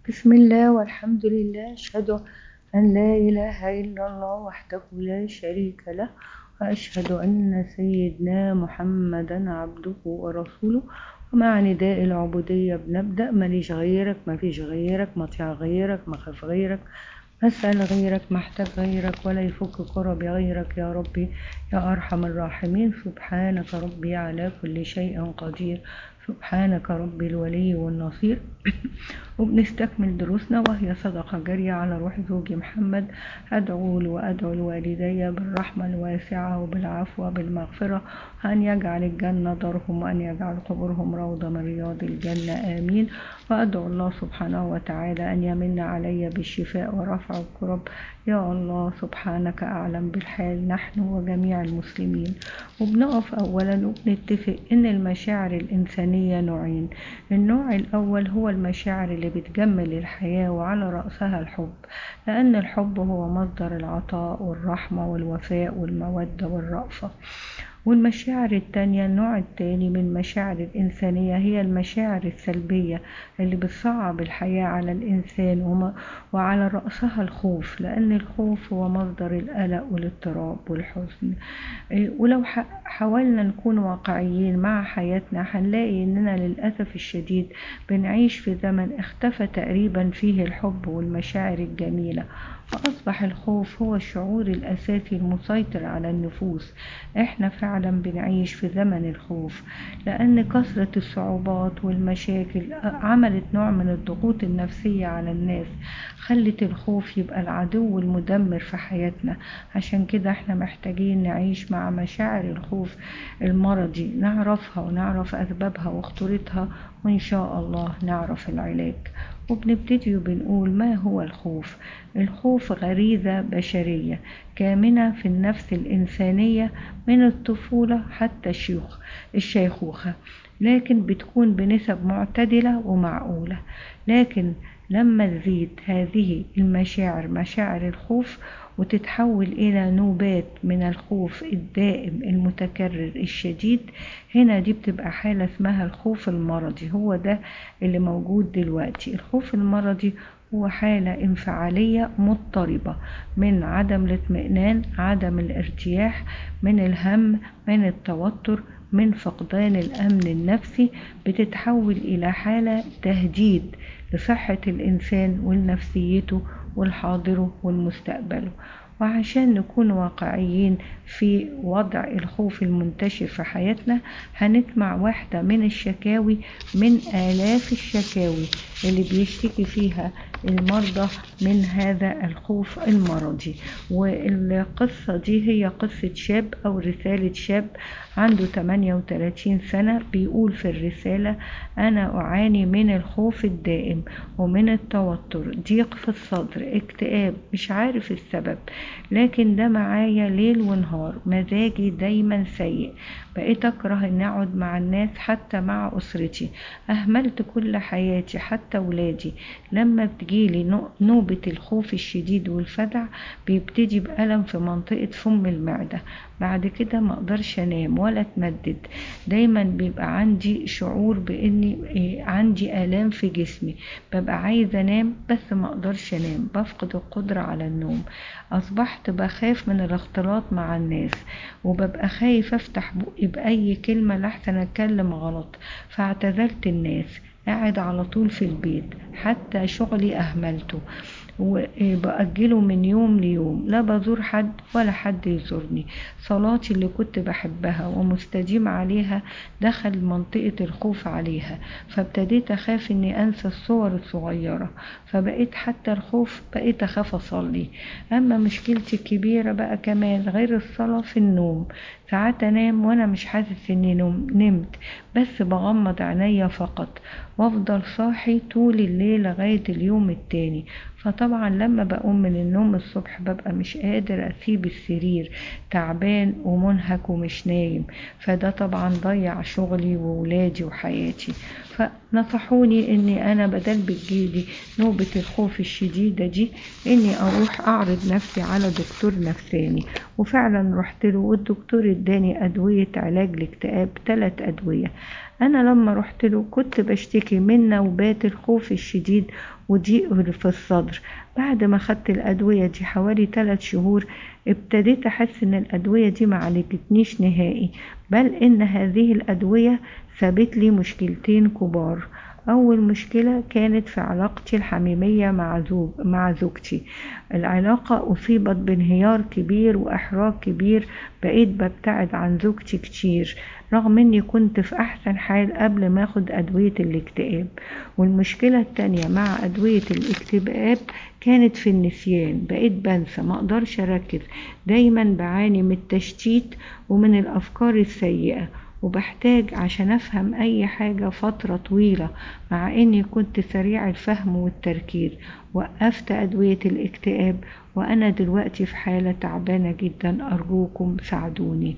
بسم الله والحمد لله أشهد أن لا إله إلا الله وحده لا شريك له وأشهد أن سيدنا محمدا عبده ورسوله ومع نداء العبودية بنبدأ ماليش غيرك مفيش غيرك مطيع غيرك مخاف غيرك مسأل غيرك محتاج غيرك ولا يفك كربي غيرك يا ربي يا أرحم الراحمين سبحانك ربي على كل شيء قدير سبحانك ربي الولي والنصير وبنستكمل دروسنا وهي صدقة جارية على روح زوجي محمد أدعو له وأدعو لوالدي بالرحمة الواسعة وبالعفو وبالمغفرة أن يجعل الجنة دارهم وأن يجعل قبورهم روضة من رياض الجنة آمين وأدعو الله سبحانه وتعالى أن يمن علي بالشفاء ورفع الكرب يا الله سبحانك أعلم بالحال نحن وجميع المسلمين وبنقف أولا وبنتفق إن المشاعر الإنسانية نوعين النوع الأول هو المشاعر اللي بتجمل الحياة وعلى رأسها الحب لأن الحب هو مصدر العطاء والرحمة والوفاء والمودة والرأفة والمشاعر التانية النوع التاني من المشاعر الإنسانية هي المشاعر السلبية اللي بتصعب الحياة على الإنسان وعلى رأسها الخوف لأن الخوف هو مصدر القلق والاضطراب والحزن ولو حاولنا نكون واقعيين مع حياتنا هنلاقي إننا للأسف الشديد بنعيش في زمن اختفى تقريبا فيه الحب والمشاعر الجميلة فأصبح الخوف هو الشعور الأساسي المسيطر على النفوس احنا فعلا بنعيش في زمن الخوف لأن كثرة الصعوبات والمشاكل عملت نوع من الضغوط النفسية على الناس خلت الخوف يبقى العدو المدمر في حياتنا عشان كده احنا محتاجين نعيش مع مشاعر الخوف المرضي نعرفها ونعرف أسبابها وخطورتها وإن شاء الله نعرف العلاج وبنبتدي وبنقول ما هو الخوف الخوف غريزة بشرية كامنة في النفس الإنسانية من الطفولة حتى الشيوخ الشيخوخة لكن بتكون بنسب معتدلة ومعقولة لكن لما تزيد هذه المشاعر مشاعر الخوف وتتحول إلى نوبات من الخوف الدائم المتكرر الشديد هنا دي بتبقى حالة اسمها الخوف المرضي هو ده اللي موجود دلوقتي الخوف المرضي هو حالة انفعالية مضطربة من عدم الاطمئنان عدم الارتياح من الهم من التوتر من فقدان الأمن النفسي بتتحول إلى حالة تهديد لصحة الإنسان ولنفسيته والحاضره والمستقبله وعشان نكون واقعيين في وضع الخوف المنتشر في حياتنا هنسمع واحدة من الشكاوي من آلاف الشكاوي اللي بيشتكي فيها المرضى من هذا الخوف المرضي والقصة دي هي قصة شاب أو رسالة شاب عنده 38 سنة بيقول في الرسالة أنا أعاني من الخوف الدائم ومن التوتر ضيق في الصدر اكتئاب مش عارف السبب لكن ده معايا ليل ونهار مزاجي دايما سيء بقيت أكره أن أقعد مع الناس حتى مع أسرتي أهملت كل حياتي حتى ولادي لما بتجيلي نوبة الخوف الشديد والفزع بيبتدي بألم في منطقة فم المعدة بعد كده ما اقدرش انام ولا اتمدد دايما بيبقى عندي شعور باني عندي الام في جسمي ببقى عايزه انام بس ما اقدرش انام بفقد القدره على النوم اصبحت بخاف من الاختلاط مع الناس وببقى خايف افتح بقي باي كلمه لحسن اتكلم غلط فاعتزلت الناس قاعد على طول في البيت حتى شغلي اهملته وبأجله من يوم ليوم لا بزور حد ولا حد يزورني صلاتي اللي كنت بحبها ومستديم عليها دخل منطقة الخوف عليها فابتديت أخاف إني أنسى الصور الصغيرة فبقيت حتى الخوف بقيت أخاف أصلي أما مشكلتي الكبيرة بقى كمان غير الصلاة في النوم ساعات أنام وأنا مش حاسس إني نمت بس بغمض عينيا فقط وأفضل صاحي طول الليل لغاية اليوم التاني فطبعا لما بقوم من النوم الصبح ببقى مش قادر أسيب السرير تعبان ومنهك ومش نايم فده طبعا ضيع شغلي وولادي وحياتي فنصحوني اني انا بدل بتجيلي نوبة الخوف الشديدة دي اني اروح اعرض نفسي على دكتور نفساني وفعلا رحت له والدكتور اداني أدوية علاج الاكتئاب ثلاث أدوية أنا لما رحت له كنت بشتكي من نوبات الخوف الشديد وضيق في الصدر بعد ما خدت الأدوية دي حوالي ثلاث شهور ابتديت أحس إن الأدوية دي معالجتنيش نهائي بل إن هذه الأدوية سابت لي مشكلتين كبار أول مشكلة كانت في علاقتي الحميمية مع, زوج مع زوجتي العلاقة أصيبت بانهيار كبير وإحراج كبير بقيت ببتعد عن زوجتي كتير رغم اني كنت في احسن حال قبل ما اخد ادوية الاكتئاب والمشكلة التانية مع ادوية الاكتئاب كانت في النسيان بقيت بنسى ما اقدرش اركز دايما بعاني من التشتيت ومن الافكار السيئة وبحتاج عشان افهم اي حاجة فترة طويلة مع اني كنت سريع الفهم والتركيز وقفت ادوية الاكتئاب وانا دلوقتي في حالة تعبانة جدا ارجوكم ساعدوني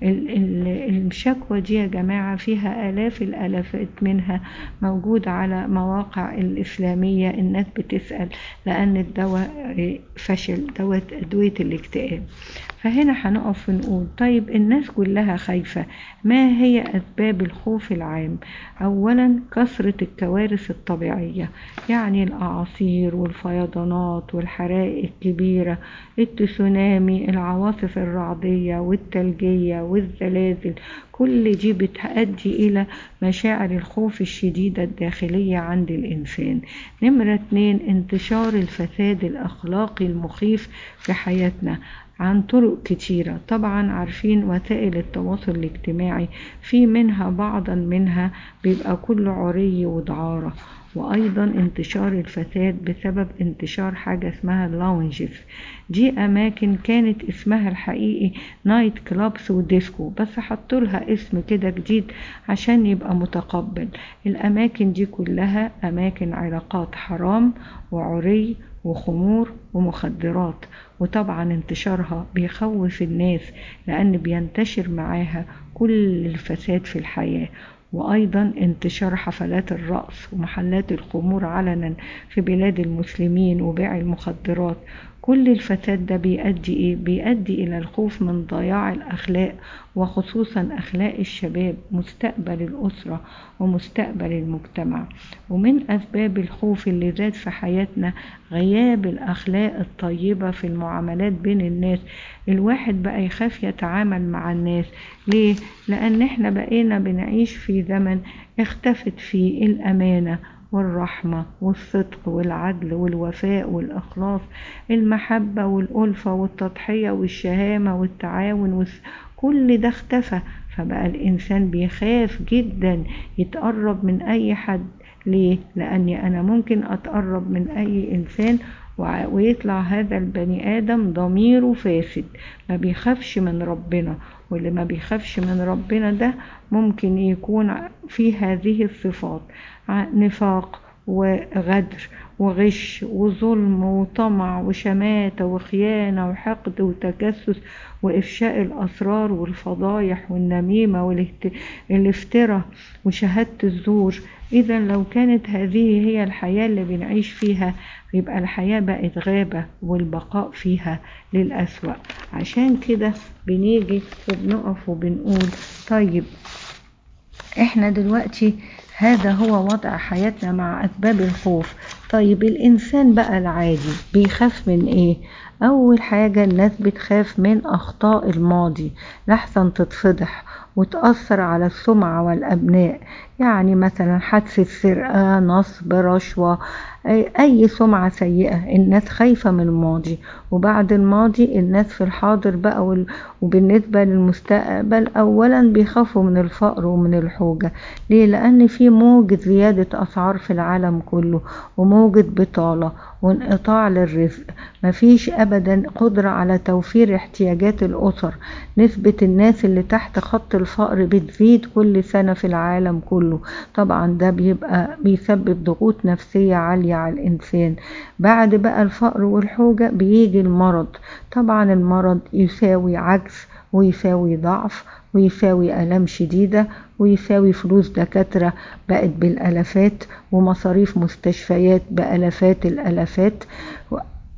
الشكوى دي يا جماعة فيها الاف الالافات منها موجود على مواقع الاسلامية الناس بتسأل لان الدواء فشل دواء ادوية الاكتئاب فهنا هنقف ونقول طيب الناس كلها خايفة ما هي أسباب الخوف العام أولا كثرة الكوارث الطبيعية يعني الأعاصير والفيضانات والحرائق الكبيرة التسونامي العواصف الرعدية والتلجية والزلازل كل دي بتؤدي إلى مشاعر الخوف الشديدة الداخلية عند الإنسان نمرة اتنين انتشار الفساد الأخلاقي المخيف في حياتنا عن طرق كتيرة طبعا عارفين وسائل التواصل الاجتماعي في منها بعضا منها بيبقى كله عري ودعارة وأيضا انتشار الفساد بسبب انتشار حاجة اسمها اللونجز دي أماكن كانت اسمها الحقيقي نايت كلابس وديسكو بس حطوا لها اسم كده جديد عشان يبقى متقبل الأماكن دي كلها أماكن علاقات حرام وعري وخمور ومخدرات وطبعا انتشارها بيخوف الناس لأن بينتشر معاها كل الفساد في الحياة وأيضا انتشار حفلات الرقص ومحلات الخمور علنا في بلاد المسلمين وبيع المخدرات كل الفساد ده بيؤدي ايه بيؤدي الى الخوف من ضياع الاخلاق وخصوصا اخلاق الشباب مستقبل الاسره ومستقبل المجتمع ومن اسباب الخوف اللي زاد في حياتنا غياب الاخلاق الطيبه في المعاملات بين الناس الواحد بقى يخاف يتعامل مع الناس ليه لان احنا بقينا بنعيش في زمن اختفت فيه الامانه والرحمة والصدق والعدل والوفاء والإخلاص المحبة والألفة والتضحية والشهامة والتعاون والس... كل ده اختفى فبقى الإنسان بيخاف جدا يتقرب من أي حد ليه؟ لأني أنا ممكن أتقرب من أي إنسان ويطلع هذا البني آدم ضميره فاسد ما بيخافش من ربنا واللي ما بيخافش من ربنا ده ممكن يكون في هذه الصفات نفاق وغدر وغش وظلم وطمع وشماتة وخيانة وحقد وتجسس وإفشاء الأسرار والفضايح والنميمة والافتراء وشهادة الزور إذا لو كانت هذه هي الحياة اللي بنعيش فيها يبقى الحياة بقت غابة والبقاء فيها للأسوأ عشان كده بنيجي وبنقف وبنقول طيب احنا دلوقتي هذا هو وضع حياتنا مع أسباب الخوف طيب الإنسان بقى العادي بيخاف من إيه؟ أول حاجة الناس بتخاف من أخطاء الماضي لحسن تتفضح وتأثر على السمعة والأبناء يعني مثلا حادثة سرقة نصب رشوة أي سمعة سيئة الناس خايفة من الماضي وبعد الماضي الناس في الحاضر بقى وبالنسبة للمستقبل أولا بيخافوا من الفقر ومن الحوجة ليه؟ لأن في موجة زيادة أسعار في العالم كله وموجة بطالة وانقطاع للرزق مفيش أبدا قدرة على توفير احتياجات الأسر نسبة الناس اللي تحت خط الفقر بتزيد كل سنة في العالم كله طبعا ده بيبقى بيسبب ضغوط نفسية عالية على الإنسان بعد بقى الفقر والحوجة بيجي المرض طبعا المرض يساوي عجز ويساوي ضعف ويساوي آلام شديدة ويساوي فلوس دكاترة بقت بالألافات ومصاريف مستشفيات بألافات الألافات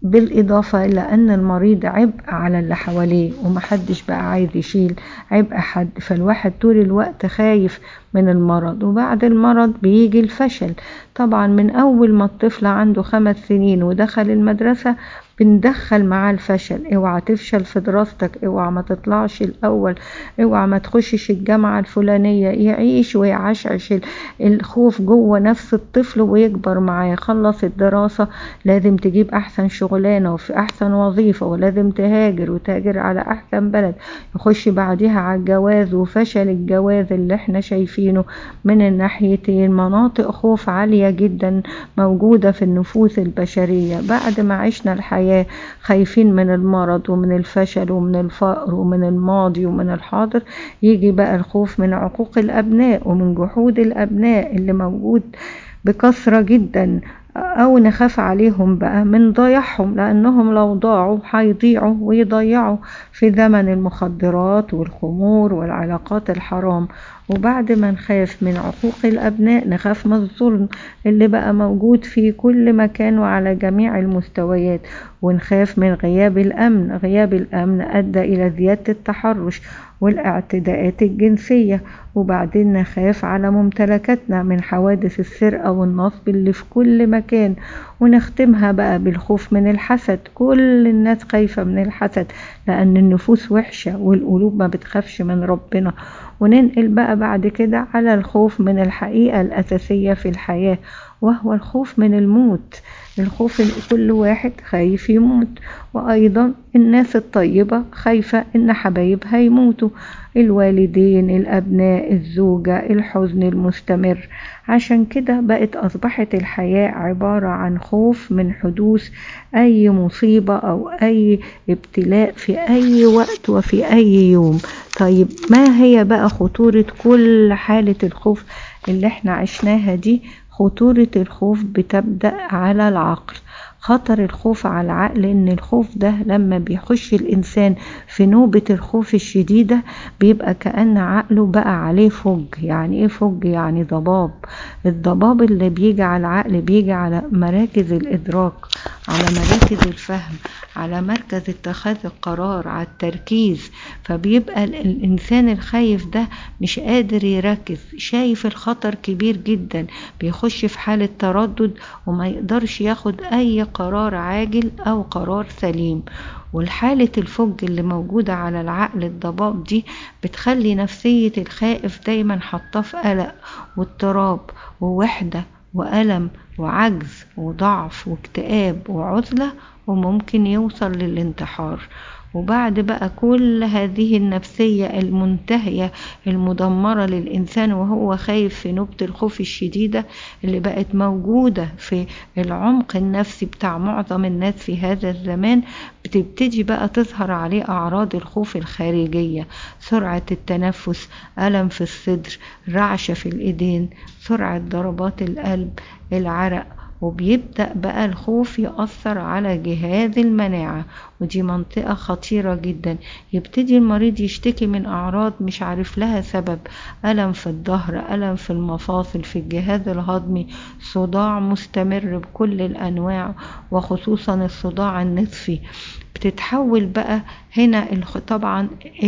بالإضافة إلى أن المريض عبء على اللي حواليه ومحدش بقى عايز يشيل عبء حد فالواحد طول الوقت خايف من المرض وبعد المرض بيجي الفشل طبعا من أول ما الطفل عنده خمس سنين ودخل المدرسة بندخل معاه الفشل اوعى تفشل في دراستك اوعى ما تطلعش الأول اوعى ما تخشش الجامعة الفلانية يعيش ويعشعش الخوف جوه نفس الطفل ويكبر معاه خلص الدراسة لازم تجيب أحسن شغلانة وفي أحسن وظيفة ولازم تهاجر وتهاجر على أحسن بلد يخش بعدها على الجواز وفشل الجواز اللي احنا شايفينه من الناحيتين مناطق خوف عالية جدا موجودة في النفوس البشرية بعد ما عشنا الحياة خايفين من المرض ومن الفشل ومن الفقر ومن الماضي ومن الحاضر يجي بقى الخوف من عقوق الأبناء ومن جحود الأبناء اللي موجود بكثرة جدا أو نخاف عليهم بقى من ضياعهم لأنهم لو ضاعوا هيضيعوا ويضيعوا في زمن المخدرات والخمور والعلاقات الحرام وبعد ما نخاف من عقوق الأبناء نخاف من الظلم اللي بقى موجود في كل مكان وعلى جميع المستويات ونخاف من غياب الأمن غياب الأمن أدى إلى زيادة التحرش والاعتداءات الجنسية وبعدين نخاف على ممتلكاتنا من حوادث السرقة والنصب اللي في كل مكان ونختمها بقى بالخوف من الحسد كل الناس خايفة من الحسد لأن النفوس وحشة والقلوب ما بتخافش من ربنا وننقل بقى بعد كده على الخوف من الحقيقة الأساسية في الحياة وهو الخوف من الموت الخوف ان كل واحد خايف يموت وايضا الناس الطيبة خايفة ان حبايبها يموتوا الوالدين الابناء الزوجة الحزن المستمر عشان كده بقت اصبحت الحياة عبارة عن خوف من حدوث اي مصيبة او اي ابتلاء في اي وقت وفي اي يوم طيب ما هي بقى خطورة كل حالة الخوف اللي احنا عشناها دي خطورة الخوف بتبدأ على العقل خطر الخوف على العقل ان الخوف ده لما بيخش الانسان في نوبة الخوف الشديدة بيبقى كأن عقله بقى عليه فج يعني ايه فج يعني ضباب الضباب اللي بيجي على العقل بيجي على مراكز الادراك على مراكز الفهم على مركز اتخاذ القرار على التركيز فبيبقى الانسان الخايف ده مش قادر يركز شايف الخطر كبير جدا بيخش في حالة تردد وما يقدرش ياخد اي قرار عاجل او قرار سليم والحالة الفج اللي موجودة على العقل الضباب دي بتخلي نفسية الخائف دايما حاطاه في قلق واضطراب ووحدة وألم وعجز وضعف واكتئاب وعزلة وممكن يوصل للانتحار وبعد بقى كل هذه النفسية المنتهية المدمرة للإنسان وهو خايف في نوبة الخوف الشديدة اللي بقت موجودة في العمق النفسي بتاع معظم الناس في هذا الزمان بتبتدي بقى تظهر عليه أعراض الخوف الخارجية سرعة التنفس ألم في الصدر رعشة في الإيدين سرعة ضربات القلب العرق وبيبدأ بقى الخوف يأثر على جهاز المناعة ودي منطقة خطيرة جدا يبتدي المريض يشتكي من أعراض مش عارف لها سبب ألم في الظهر ألم في المفاصل في الجهاز الهضمي صداع مستمر بكل الأنواع وخصوصا الصداع النصفي بتتحول بقى هنا طبعا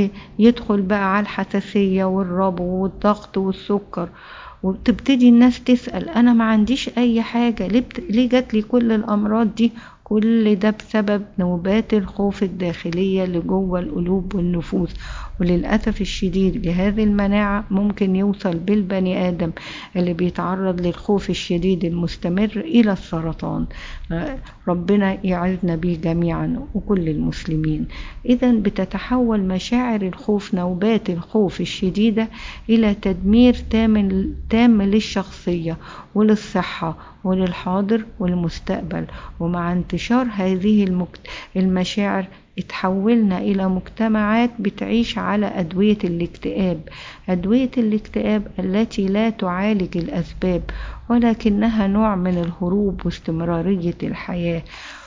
يدخل بقى على الحساسية والربو والضغط والسكر وتبتدي الناس تسأل أنا ما عنديش أي حاجة ليه, بت... ليه جات لي كل الأمراض دي كل ده بسبب نوبات الخوف الداخلية اللي جوه القلوب والنفوس وللأسف الشديد جهاز المناعة ممكن يوصل بالبني آدم اللي بيتعرض للخوف الشديد المستمر إلى السرطان ربنا يعزنا به جميعا وكل المسلمين إذا بتتحول مشاعر الخوف نوبات الخوف الشديدة إلى تدمير تام, تام للشخصية وللصحة وللحاضر والمستقبل ومع انتشار هذه المشاعر اتحولنا إلى مجتمعات بتعيش على أدوية الاكتئاب أدوية الاكتئاب التي لا تعالج الأسباب ولكنها نوع من الهروب واستمرارية الحياة